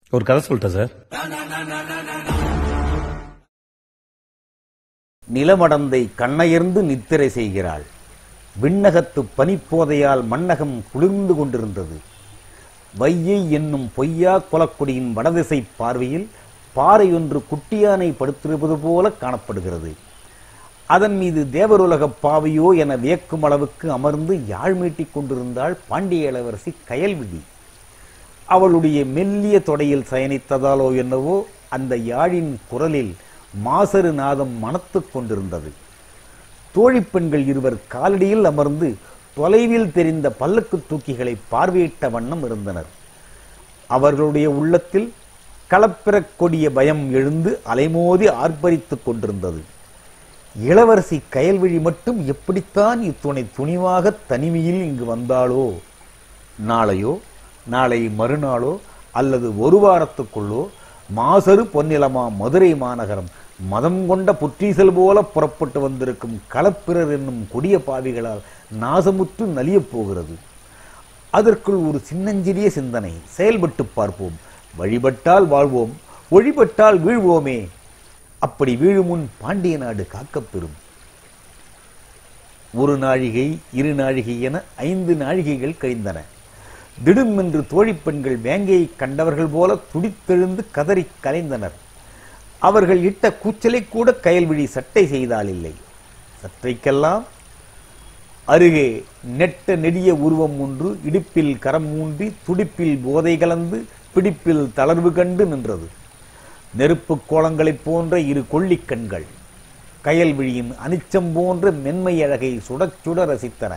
ஒரு கதை சொல்லிட்டேன் சார் நிலமடந்தை கண்ணயர்ந்து நித்திரை செய்கிறாள் விண்ணகத்து பனிப்போதையால் மண்ணகம் குளிர்ந்து கொண்டிருந்தது வையை என்னும் பொய்யா குலக்குடியின் வடதிசை பார்வையில் பாறையொன்று குட்டியானை படுத்திருப்பது போல காணப்படுகிறது அதன் மீது தேவருலகப் பாவையோ என வியக்கும் அளவுக்கு அமர்ந்து யாழ் மீட்டிக் கொண்டிருந்தாள் பாண்டிய இளவரசி கயல்விழி அவளுடைய மெல்லிய தொடையில் சயனித்ததாலோ என்னவோ அந்த யாழின் குரலில் மாசறு நாதம் மணத்துக் கொண்டிருந்தது தோழிப் பெண்கள் இருவர் காலடியில் அமர்ந்து தொலைவில் தெரிந்த பல்லக்கு தூக்கிகளை பார்வையிட்ட வண்ணம் இருந்தனர் அவர்களுடைய உள்ளத்தில் களப்பிறக் கொடிய பயம் எழுந்து அலைமோதி ஆர்ப்பரித்துக் கொண்டிருந்தது இளவரசி கயல்விழி மட்டும் எப்படித்தான் இத்துணை துணிவாக தனிமையில் இங்கு வந்தாளோ நாளையோ நாளை மறுநாளோ அல்லது ஒரு வாரத்துக்குள்ளோ மாசரு பொன்னிலமா மதுரை மாநகரம் மதம் கொண்ட புற்றீசல் போல புறப்பட்டு வந்திருக்கும் களப்பிரர் என்னும் கொடிய பாவிகளால் நாசமுற்று நலியப் போகிறது அதற்குள் ஒரு சின்னஞ்சிறிய சிந்தனை செயல்பட்டு பார்ப்போம் வழிபட்டால் வாழ்வோம் ஒழிபட்டால் வீழ்வோமே அப்படி வீழும் முன் பாண்டிய நாடு காக்கப்பெறும் ஒரு நாழிகை இரு நாழிகை என ஐந்து நாழிகைகள் கழிந்தன திடுமென்று தோழிப் பெண்கள் வேங்கையை கண்டவர்கள் போல துடித்தெழுந்து கதறிக் கலைந்தனர் அவர்கள் இட்ட கூச்சலை கூட கயல்விழி சட்டை செய்தால் இல்லை சற்றைக்கெல்லாம் அருகே நெட்ட நெடிய உருவம் ஒன்று இடுப்பில் கரம் ஊன்றி துடிப்பில் போதை கலந்து பிடிப்பில் தளர்வு கண்டு நின்றது நெருப்புக் கோலங்களைப் போன்ற இரு கொள்ளிக் கண்கள் கயல்விழியின் அனிச்சம் போன்ற மென்மை அழகை சுடச் சுட ரசித்தன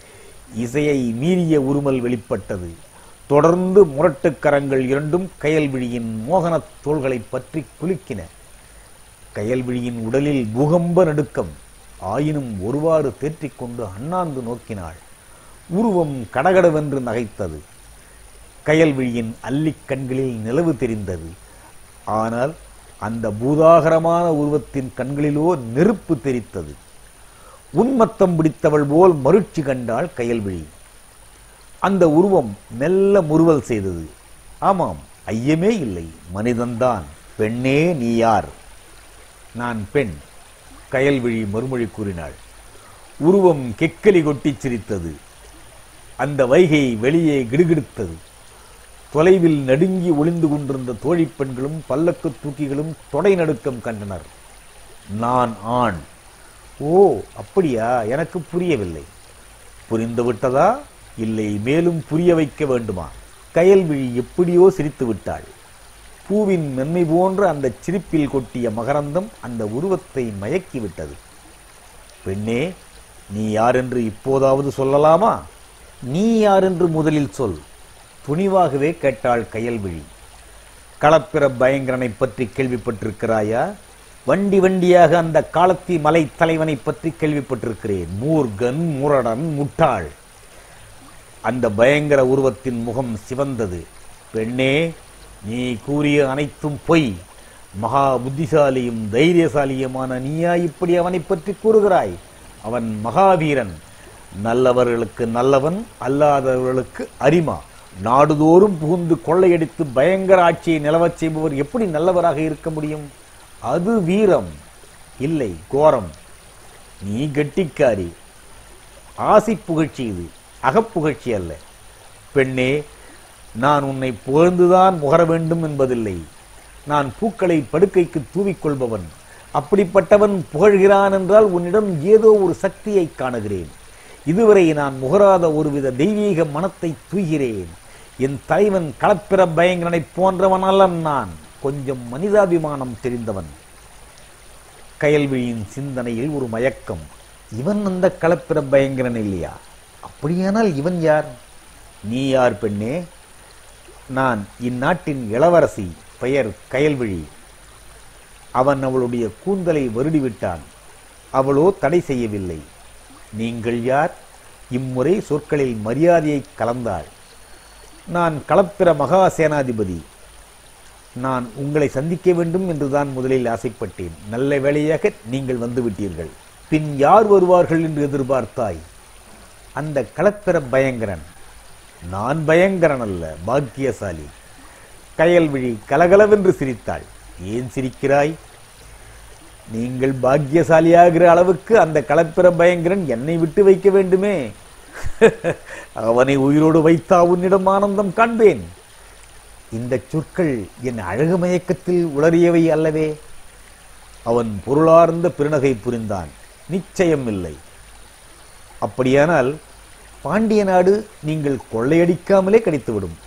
இசையை மீறிய உருமல் வெளிப்பட்டது தொடர்ந்து முரட்டுக் கரங்கள் இரண்டும் கயல்விழியின் மோகனத் தோள்களைப் பற்றி குலுக்கின கயல்விழியின் உடலில் பூகம்ப நடுக்கம் ஆயினும் ஒருவாறு தேற்றிக் கொண்டு அண்ணாந்து நோக்கினாள் உருவம் கடகடவென்று நகைத்தது கயல்விழியின் அல்லிக் கண்களில் நிலவு தெரிந்தது ஆனால் அந்த பூதாகரமான உருவத்தின் கண்களிலோ நெருப்பு தெரித்தது உன்மத்தம் பிடித்தவள் போல் மருட்சி கண்டாள் கயல்விழி அந்த உருவம் மெல்ல முறுவல் செய்தது ஆமாம் ஐயமே இல்லை மனிதன்தான் பெண்ணே நீ யார் நான் பெண் கயல்விழி மறுமொழி கூறினாள் உருவம் கெக்கலி கொட்டிச் சிரித்தது அந்த வைகை வெளியே கிடுகிடுத்தது தொலைவில் நடுங்கி ஒளிந்து கொண்டிருந்த தோழிப் பெண்களும் பல்லக்கு தூக்கிகளும் தொடை நடுக்கம் கண்டனர் நான் ஆண் ஓ அப்படியா எனக்கு புரியவில்லை புரிந்து விட்டதா இல்லை மேலும் புரிய வைக்க வேண்டுமா கயல்விழி எப்படியோ சிரித்து விட்டாள் பூவின் மென்மை போன்ற அந்த சிரிப்பில் கொட்டிய மகரந்தம் அந்த உருவத்தை மயக்கி விட்டது பெண்ணே நீ யார் என்று இப்போதாவது சொல்லலாமா நீ யார் என்று முதலில் சொல் துணிவாகவே கேட்டாள் கயல்விழி களப்பிர பயங்கரனை பற்றி கேள்விப்பட்டிருக்கிறாயா வண்டி வண்டியாக அந்த காலத்தி மலை தலைவனை பற்றி கேள்விப்பட்டிருக்கிறேன் மூர்கன் முரடன் முட்டாள் அந்த பயங்கர உருவத்தின் முகம் சிவந்தது பெண்ணே நீ கூறிய அனைத்தும் பொய் மகா புத்திசாலியும் தைரியசாலியுமான நீயா இப்படி அவனை பற்றி கூறுகிறாய் அவன் மகாவீரன் நல்லவர்களுக்கு நல்லவன் அல்லாதவர்களுக்கு அரிமா நாடுதோறும் புகுந்து கொள்ளையடித்து பயங்கர ஆட்சியை நிலவச் செய்பவர் எப்படி நல்லவராக இருக்க முடியும் அது வீரம் இல்லை கோரம் நீ கெட்டிக்காரி ஆசி புகழ்ச்சி இது அகப்புகழ்ச்சி அல்ல பெண்ணே நான் உன்னை புகழ்ந்துதான் முகர வேண்டும் என்பதில்லை நான் பூக்களை படுக்கைக்கு தூவிக்கொள்பவன் அப்படிப்பட்டவன் புகழ்கிறான் என்றால் உன்னிடம் ஏதோ ஒரு சக்தியை காணுகிறேன் இதுவரை நான் முகராத ஒருவித தெய்வீக மனத்தை தூய்கிறேன் என் தலைவன் களப்பிர பயங்கரனைப் போன்றவன் அல்ல நான் கொஞ்சம் மனிதாபிமானம் தெரிந்தவன் கயல்விழியின் சிந்தனையில் ஒரு மயக்கம் இவன் அந்த களப்பிர பயங்கரன் இல்லையா அப்படியானால் இவன் யார் நீ யார் பெண்ணே நான் இந்நாட்டின் இளவரசி பெயர் கயல்விழி அவன் அவளுடைய கூந்தலை வருடிவிட்டான் அவளோ தடை செய்யவில்லை நீங்கள் யார் இம்முறை சொற்களில் மரியாதையை கலந்தாள் நான் களப்பிர மகா சேனாதிபதி நான் உங்களை சந்திக்க வேண்டும் என்றுதான் முதலில் ஆசைப்பட்டேன் நல்ல வேளையாக நீங்கள் வந்துவிட்டீர்கள் பின் யார் வருவார்கள் என்று எதிர்பார்த்தாய் அந்த களப்பிர பயங்கரன் நான் பயங்கரன் அல்ல பாக்கியசாலி கயல்விழி கலகலவென்று சிரித்தாள் ஏன் சிரிக்கிறாய் நீங்கள் பாக்கியசாலியாகிற அளவுக்கு அந்த களப்பிர பயங்கரன் என்னை விட்டு வைக்க வேண்டுமே அவனை உயிரோடு வைத்தா உன்னிடம் ஆனந்தம் காண்பேன் இந்த சொற்கள் என் அழகு மயக்கத்தில் உளறியவை அல்லவே அவன் பொருளார்ந்த பெருநகை புரிந்தான் நிச்சயம் இல்லை அப்படியானால் பாண்டிய நாடு நீங்கள் கொள்ளையடிக்காமலே கிடைத்துவிடும்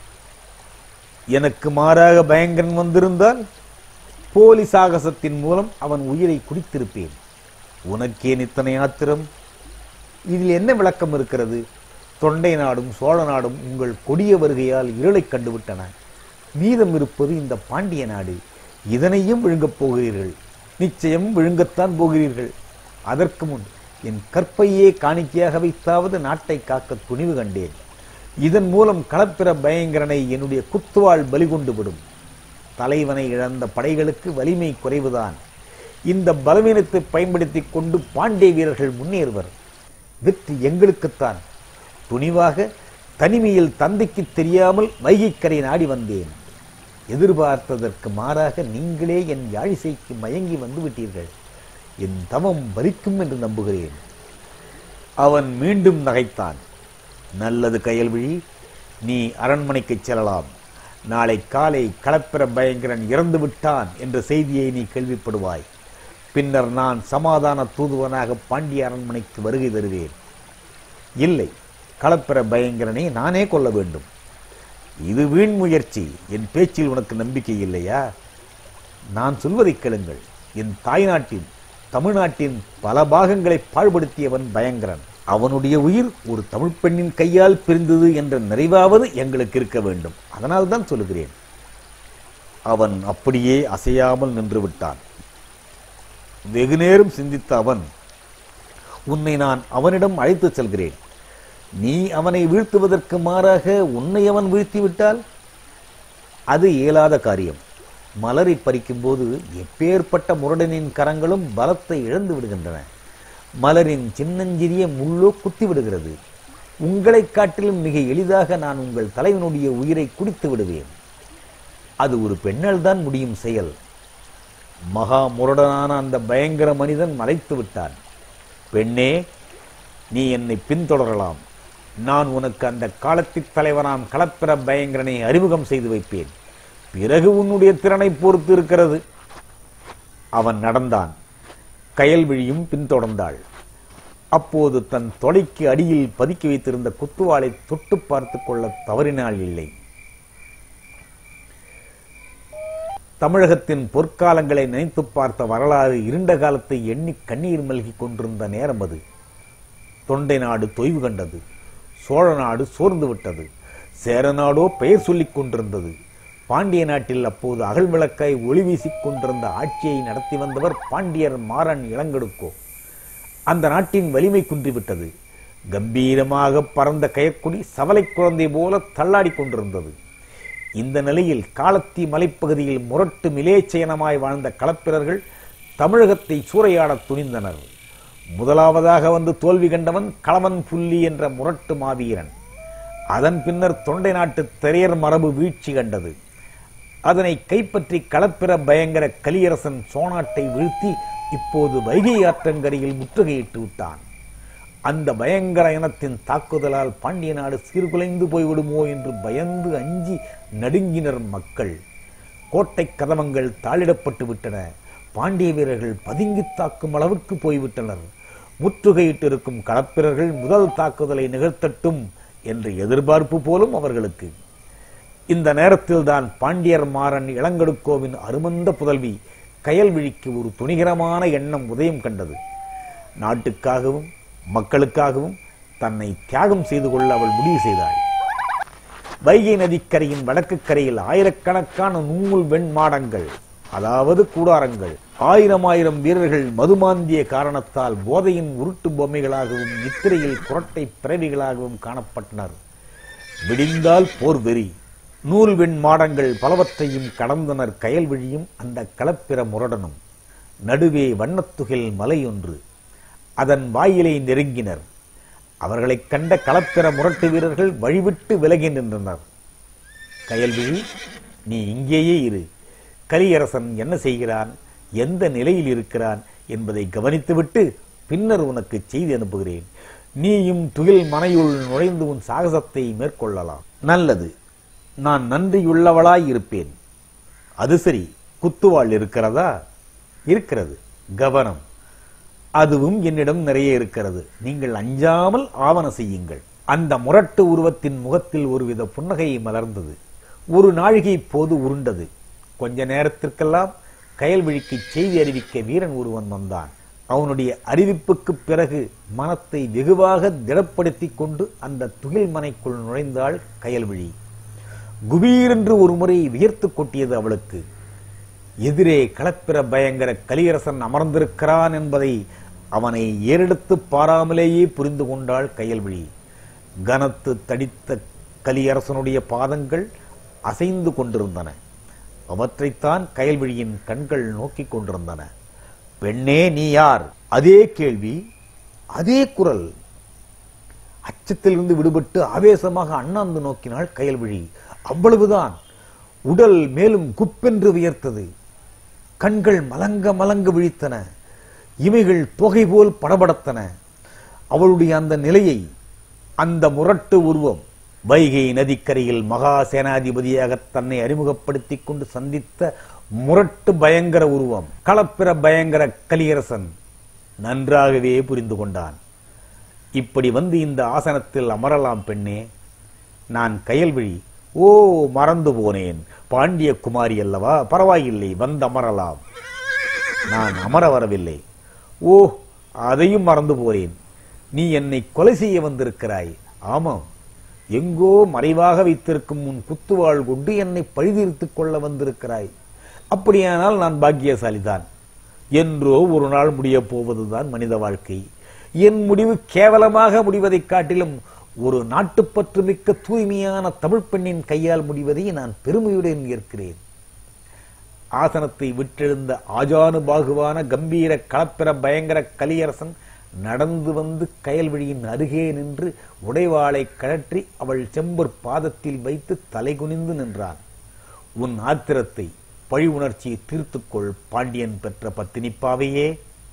எனக்கு மாறாக பயங்கரன் வந்திருந்தால் போலி சாகசத்தின் மூலம் அவன் உயிரை குடித்திருப்பேன் உனக்கேன் இத்தனை ஆத்திரம் இதில் என்ன விளக்கம் இருக்கிறது தொண்டை நாடும் சோழ நாடும் உங்கள் கொடிய வருகையால் இருளைக் கண்டுவிட்டன மீதம் இருப்பது இந்த பாண்டிய நாடு இதனையும் விழுங்கப் போகிறீர்கள் நிச்சயம் விழுங்கத்தான் போகிறீர்கள் அதற்கு முன் என் கற்பையே காணிக்கையாக வைத்தாவது நாட்டை காக்க துணிவு கண்டேன் இதன் மூலம் களப்பிர பயங்கரனை என்னுடைய குத்துவாள் பலி கொண்டு விடும் தலைவனை இழந்த படைகளுக்கு வலிமை குறைவுதான் இந்த பலவீனத்தை பயன்படுத்திக் கொண்டு பாண்டிய வீரர்கள் முன்னேறுவர் வெற்றி எங்களுக்குத்தான் துணிவாக தனிமையில் தந்தைக்கு தெரியாமல் வைகைக்கரை நாடி வந்தேன் எதிர்பார்த்ததற்கு மாறாக நீங்களே என் யாழிசைக்கு மயங்கி வந்து விட்டீர்கள் என் தவம் பலிக்கும் என்று நம்புகிறேன் அவன் மீண்டும் நகைத்தான் நல்லது கயல்விழி நீ அரண்மனைக்கு செல்லலாம் நாளை காலை களப்பிர பயங்கரன் இறந்து விட்டான் என்ற செய்தியை நீ கேள்விப்படுவாய் பின்னர் நான் சமாதான தூதுவனாக பாண்டிய அரண்மனைக்கு வருகை தருவேன் இல்லை களப்பிர பயங்கரனை நானே கொள்ள வேண்டும் இது வீண் முயற்சி என் பேச்சில் உனக்கு நம்பிக்கை இல்லையா நான் சொல்வதை கேளுங்கள் என் தாய்நாட்டின் தமிழ்நாட்டின் பல பாகங்களை பாழ்படுத்தியவன் பயங்கரன் அவனுடைய உயிர் ஒரு தமிழ் பெண்ணின் கையால் பிரிந்தது என்ற நிறைவாவது எங்களுக்கு இருக்க வேண்டும் அதனால் தான் சொல்லுகிறேன் அவன் அப்படியே அசையாமல் நின்று விட்டான் வெகுநேரம் சிந்தித்த அவன் உன்னை நான் அவனிடம் அழைத்துச் செல்கிறேன் நீ அவனை வீழ்த்துவதற்கு மாறாக உன்னை அவன் வீழ்த்தி விட்டால் அது இயலாத காரியம் மலரை பறிக்கும்போது எப்பேற்பட்ட முரடனின் கரங்களும் பலத்தை இழந்து விடுகின்றன மலரின் சின்னஞ்சிறிய முள்ளோ குத்தி விடுகிறது உங்களைக் காட்டிலும் மிக எளிதாக நான் உங்கள் தலைவனுடைய உயிரை குடித்து விடுவேன் அது ஒரு பெண்ணால் தான் முடியும் செயல் மகா முரடனான அந்த பயங்கர மனிதன் மறைத்து விட்டான் பெண்ணே நீ என்னை பின்தொடரலாம் நான் உனக்கு அந்த காலத்தின் தலைவனாம் களப்பிர பயங்கரனை அறிமுகம் செய்து வைப்பேன் பிறகு உன்னுடைய திறனை பொறுத்து இருக்கிறது அவன் நடந்தான் கயல்விழியும் பின்தொடர்ந்தாள் அப்போது தன் தொலைக்கு அடியில் பதுக்கி வைத்திருந்த குத்துவாளை தொட்டு பார்த்து கொள்ள தவறினாள் இல்லை தமிழகத்தின் பொற்காலங்களை நினைத்து பார்த்த வரலாறு இருண்ட காலத்தை எண்ணி கண்ணீர் மல்கி கொண்டிருந்த நேரம் அது தொண்டை நாடு தொய்வு கண்டது சோழ நாடு சோர்ந்து விட்டது சேர நாடோ பெயர் சொல்லிக் கொண்டிருந்தது பாண்டிய நாட்டில் அப்போது அகல் விளக்காய் ஒளி வீசிக் கொண்டிருந்த ஆட்சியை நடத்தி வந்தவர் பாண்டியர் மாறன் இளங்கடுக்கோ அந்த நாட்டின் வலிமை குன்றிவிட்டது கம்பீரமாக பறந்த கயற்குடி சவலை குழந்தை போல தள்ளாடி கொண்டிருந்தது இந்த நிலையில் காலத்தி மலைப்பகுதியில் முரட்டு மிலேச்சயனமாய் வாழ்ந்த களப்பிரர்கள் தமிழகத்தை சூறையாடத் துணிந்தனர் முதலாவதாக வந்து தோல்வி கண்டவன் களவன் புள்ளி என்ற முரட்டு மாவீரன் அதன் பின்னர் தொண்டை நாட்டு திரையர் மரபு வீழ்ச்சி கண்டது அதனை கைப்பற்றி களப்பிர பயங்கர கலியரசன் சோனாட்டை வீழ்த்தி இப்போது வைகை ஆற்றங்கரையில் முற்றுகையிட்டு விட்டான் அந்த பயங்கர இனத்தின் தாக்குதலால் பாண்டிய நாடு சீர்குலைந்து போய்விடுமோ என்று பயந்து அஞ்சி நடுங்கினர் மக்கள் கோட்டை கதவங்கள் தாளிடப்பட்டு விட்டன பாண்டிய வீரர்கள் பதுங்கி தாக்கும் அளவுக்கு போய்விட்டனர் முற்றுகையிட்டிருக்கும் களப்பிரர்கள் முதல் தாக்குதலை நிகழ்த்தட்டும் என்ற எதிர்பார்ப்பு போலும் அவர்களுக்கு இந்த நேரத்தில் தான் பாண்டியர் மாறன் இளங்கடுக்கோவின் அருமந்த புதல்வி கயல்விழிக்கு ஒரு துணிகரமான எண்ணம் உதயம் கண்டது நாட்டுக்காகவும் மக்களுக்காகவும் தன்னை தியாகம் செய்து கொள்ள அவள் முடிவு செய்தாள் வைகை நதிக்கரையின் வடக்கு கரையில் ஆயிரக்கணக்கான நூல் வெண்மாடங்கள் அதாவது கூடாரங்கள் ஆயிரம் ஆயிரம் வீரர்கள் மதுமாந்திய காரணத்தால் போதையின் உருட்டு பொம்மைகளாகவும் நித்திரையில் குரட்டை பிறவிகளாகவும் காணப்பட்டனர் விடிந்தால் போர் வெறி நூல் வெண் மாடங்கள் பலவற்றையும் கடந்தனர் கயல்விழியும் அந்த களப்பிர முரடனும் நடுவே வண்ணத்துகில் மலையொன்று அதன் வாயிலை நெருங்கினர் அவர்களைக் கண்ட களப்பிர முரட்டு வீரர்கள் வழிவிட்டு விலகி நின்றனர் கயல்விழி நீ இங்கேயே இரு கலியரசன் என்ன செய்கிறான் எந்த நிலையில் இருக்கிறான் என்பதை கவனித்துவிட்டு பின்னர் உனக்கு செய்தி அனுப்புகிறேன் நீயும் துகில் மனையுள் நுழைந்து உன் சாகசத்தை மேற்கொள்ளலாம் நல்லது நான் நன்றியுள்ளவளாய் இருப்பேன் அது சரி குத்துவாள் இருக்கிறதா இருக்கிறது கவனம் அதுவும் என்னிடம் நிறைய இருக்கிறது நீங்கள் அஞ்சாமல் ஆவண செய்யுங்கள் அந்த முரட்டு உருவத்தின் முகத்தில் ஒருவித புன்னகை மலர்ந்தது ஒரு நாழிகை போது உருண்டது கொஞ்ச நேரத்திற்கெல்லாம் கயல்விழிக்கு செய்தி அறிவிக்க வீரன் ஒருவன் வந்தான் அவனுடைய அறிவிப்புக்கு பிறகு மனத்தை வெகுவாக திடப்படுத்திக் கொண்டு அந்த துகில் மனைக்குள் நுழைந்தாள் கயல்விழி குபீரென்று ஒரு முறை வியர்த்து கொட்டியது அவளுக்கு எதிரே களப்பிற பயங்கர கலியரசன் அமர்ந்திருக்கிறான் என்பதை அவனை ஏறெடுத்து பாராமலேயே புரிந்து கொண்டாள் கயல்விழி கனத்து தடித்த கலியரசனுடைய பாதங்கள் அசைந்து கொண்டிருந்தன அவற்றைத்தான் கயல்விழியின் கண்கள் நோக்கிக் கொண்டிருந்தன பெண்ணே நீ யார் அதே கேள்வி அதே குரல் அச்சத்திலிருந்து விடுபட்டு ஆவேசமாக அண்ணாந்து நோக்கினாள் கயல்விழி அவ்வளவுதான் உடல் மேலும் குப்பென்று வியர்த்தது கண்கள் மலங்க மலங்க விழித்தன இமைகள் தொகை போல் படபடத்தன அவளுடைய அந்த நிலையை அந்த முரட்டு உருவம் வைகை நதிக்கரையில் மகா சேனாதிபதியாக தன்னை அறிமுகப்படுத்திக் கொண்டு சந்தித்த முரட்டு பயங்கர உருவம் களப்பிற பயங்கர கலியரசன் நன்றாகவே புரிந்து கொண்டான் இப்படி வந்து இந்த ஆசனத்தில் அமரலாம் பெண்ணே நான் கயல்விழி ஓ மறந்து போனேன் பாண்டிய குமாரி அல்லவா பரவாயில்லை வந்து அமரலாம் நான் அமர வரவில்லை ஓ அதையும் மறந்து போறேன் நீ என்னை கொலை செய்ய வந்திருக்கிறாய் ஆமாம் எங்கோ மறைவாக வைத்திருக்கும் உன் குத்துவாள் கொண்டு என்னை பழிதீர்த்துக் கொள்ள வந்திருக்கிறாய் அப்படியானால் நான் பாக்கியசாலிதான் என்றோ ஒரு நாள் முடியப் போவதுதான் மனித வாழ்க்கை என் முடிவு கேவலமாக முடிவதைக் காட்டிலும் ஒரு நாட்டுப்பற்று மிக்க தூய்மையான தமிழ் பெண்ணின் கையால் முடிவதை நான் பெருமையுடன் ஏற்கிறேன் ஆசனத்தை விட்டெழுந்த ஆஜானுபாகுவான கம்பீர களப்பிர பயங்கர கலியரசன் நடந்து வந்து கயல்விழியின் அருகே நின்று உடைவாளை கழற்றி அவள் செம்பொற் பாதத்தில் வைத்து தலைகுனிந்து நின்றான் உன் ஆத்திரத்தை பழி உணர்ச்சியை தீர்த்துக்கொள் பாண்டியன் பெற்ற பத்தினிப்பாவையே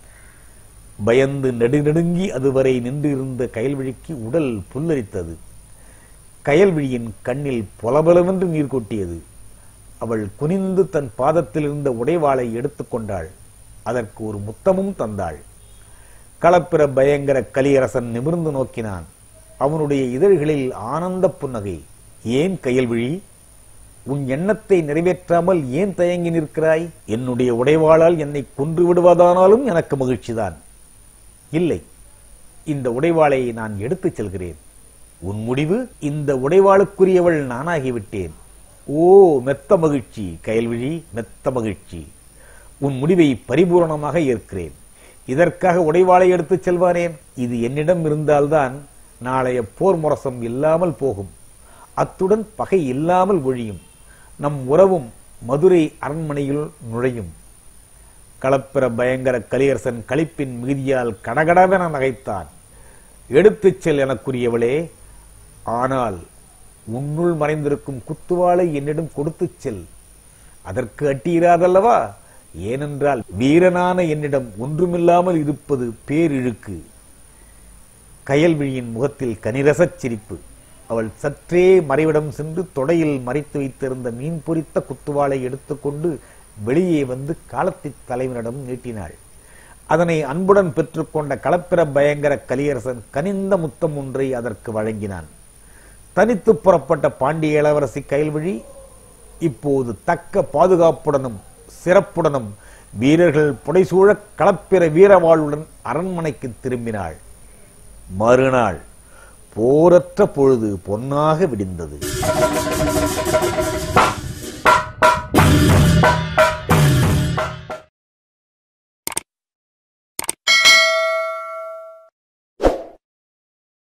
பயந்து நெடுநெடுங்கி அதுவரை நின்றிருந்த கயல்விழிக்கு உடல் புல்லரித்தது கயல்விழியின் கண்ணில் பொலபலவென்று நீர் கொட்டியது அவள் குனிந்து தன் பாதத்தில் இருந்த உடைவாளை எடுத்துக்கொண்டாள் அதற்கு ஒரு முத்தமும் தந்தாள் களப்பிற பயங்கர கலியரசன் நிமிர்ந்து நோக்கினான் அவனுடைய இதழ்களில் ஆனந்த புன்னகை ஏன் கயல்விழி உன் எண்ணத்தை நிறைவேற்றாமல் ஏன் தயங்கி நிற்கிறாய் என்னுடைய உடைவாளால் என்னை கொன்று விடுவதானாலும் எனக்கு மகிழ்ச்சிதான் இல்லை இந்த உடைவாளை நான் எடுத்துச் செல்கிறேன் உன் முடிவு இந்த உடைவாளுக்குரியவள் நானாகிவிட்டேன் ஓ மெத்த மகிழ்ச்சி கயல்விழி மெத்த மகிழ்ச்சி உன் முடிவை பரிபூரணமாக ஏற்கிறேன் இதற்காக உடைவாளை எடுத்துச் செல்வானேன் இது என்னிடம் இருந்தால்தான் நாளைய போர் முரசம் இல்லாமல் போகும் அத்துடன் பகை இல்லாமல் ஒழியும் நம் உறவும் மதுரை அரண்மனையில் நுழையும் களப்பிற பயங்கர கலியரசன் களிப்பின் மிகுதியால் கடகடவென நகைத்தான் எடுத்துச் செல் எனக்குரியவளே ஆனால் உன்னுள் மறைந்திருக்கும் குத்துவாளை என்னிடம் கொடுத்துச் செல் அதற்கு அட்டியிராதல்லவா ஏனென்றால் வீரனான என்னிடம் ஒன்றுமில்லாமல் இருப்பது பேரிழுக்கு கயல்விழியின் முகத்தில் கனிரசச் சிரிப்பு அவள் சற்றே மறைவிடம் சென்று தொடையில் மறைத்து வைத்திருந்த மீன் பொரித்த குத்துவாளை எடுத்துக்கொண்டு வெளியே வந்து காலத்தி தலைவனிடம் நீட்டினாள் அதனை அன்புடன் பெற்றுக்கொண்ட களப்பிர பயங்கர கலியரசன் கனிந்த முத்தம் ஒன்றை அதற்கு வழங்கினான் தனித்து புறப்பட்ட பாண்டிய இளவரசி கயல்விழி இப்போது தக்க பாதுகாப்புடனும் சிறப்புடனும் வீரர்கள் புடைசூழ களப்பிற வீரவாளுடன் அரண்மனைக்கு திரும்பினாள் மறுநாள் போரற்ற பொழுது பொன்னாக விடிந்தது